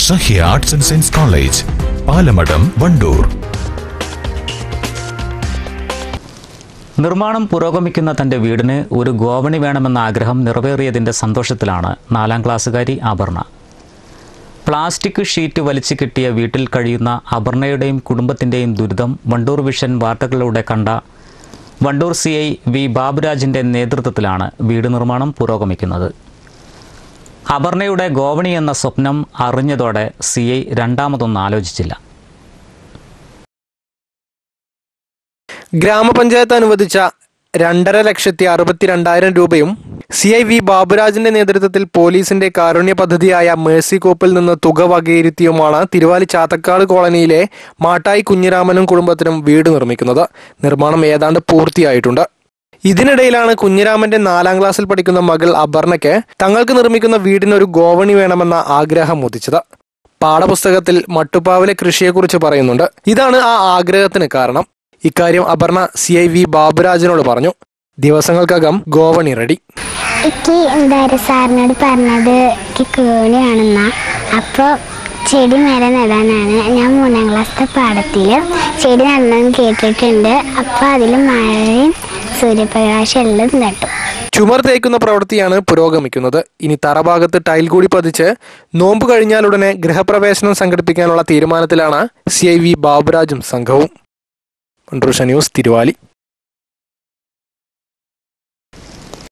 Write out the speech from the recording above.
Sahya arts and science college Palamadam Wandoor നിർമ്മാണം പുരോഗമിക്കുന്ന തന്റെ വീടിന് ഒരു ഗോവണി വേണമെന്ന ആഗ്രഹം നിറവേറിയതിന്റെ സന്തോഷത്തിലാണ് നാലാം ക്ലാസ്സുകാരി അപർണ പ്ലാസ്റ്റിക് ഷീറ്റ് വലിച്ചു കിട്ടിയ വീട്ടിൽ കഴിയുന്ന അപർണയുടെയും കുടുംബത്തിന്റെയും ദുരിതം വണ്ടൂർ വിഷൻ വാർത്തകളിലൂടെ കണ്ട വണ്ടൂർ സി ഐ വി ബാബുരാജിന്റെ നേതൃത്വത്തിലാണ് വീട് നിർമ്മാണം പുരോഗമിക്കുന്നത് അപർണയുടെ ഗോവണി എന്ന സ്വപ്നം അറിഞ്ഞതോടെ സി ഐ രണ്ടാമതൊന്നും ആലോചിച്ചില്ല ഗ്രാമപഞ്ചായത്ത് അനുവദിച്ച രണ്ടര ലക്ഷത്തി അറുപത്തിരണ്ടായിരം രൂപയും സി ഐ വി ബാബുരാജിന്റെ നേതൃത്വത്തിൽ പോലീസിന്റെ കാരുണ്യ പദ്ധതിയായ മേഴ്സി കോപ്പിൽ നിന്ന് തുക വകയിരുത്തിയുമാണ് തിരുവാലി ചാത്തക്കാട് കോളനിയിലെ മാട്ടായി കുഞ്ഞിരാമനും കുടുംബത്തിനും വീട് നിർമ്മിക്കുന്നത് നിർമ്മാണം ഏതാണ്ട് പൂർത്തിയായിട്ടുണ്ട് ഇതിനിടയിലാണ് കുഞ്ഞിരാമന്റെ നാലാം ക്ലാസ്സിൽ പഠിക്കുന്ന മകൾ അപർണയ്ക്ക് തങ്ങൾക്ക് നിർമ്മിക്കുന്ന വീടിന് ഒരു ഗോവണി വേണമെന്ന ആഗ്രഹം ഉദിച്ചത് പാഠപുസ്തകത്തിൽ മട്ടുപ്പാവിലെ കൃഷിയെക്കുറിച്ച് പറയുന്നുണ്ട് ഇതാണ് ആ ആഗ്രഹത്തിന് കാരണം ഇക്കാര്യം അപർണ സി ഐ വി ബാബുരാജിനോട് പറഞ്ഞു ദിവസങ്ങൾക്കകം ഗോവണി റെഡി എനിക്ക് എന്തായാലും സാറിനോട് പറഞ്ഞത് എനിക്ക് കേണിയാണെന്നാ അപ്പോൾ ചെടി മേലെ നടാനാണ് ഞാൻ മൂന്നാം ക്ലാസ്സിലെ പാടത്തിൽ ചെടി നടണമെന്ന് കേട്ടിട്ടുണ്ട് അപ്പോൾ അതിൽ മഴയും സൂര്യപ്രകാശം എല്ലാം നട്ടു ചുമർ തേക്കുന്ന പ്രവൃത്തിയാണ് പുരോഗമിക്കുന്നത് ഇനി തറഭാഗത്ത് ടൈൽ കൂടി പതിച്ച് നോമ്പ് കഴിഞ്ഞാലുടനെ ഗൃഹപ്രവേശനം സംഘടിപ്പിക്കാനുള്ള തീരുമാനത്തിലാണ് സി ഐ വി ബാബുരാജും സംഘവും മൺട്രൂഷ ന്യൂസ് തിരുവാലി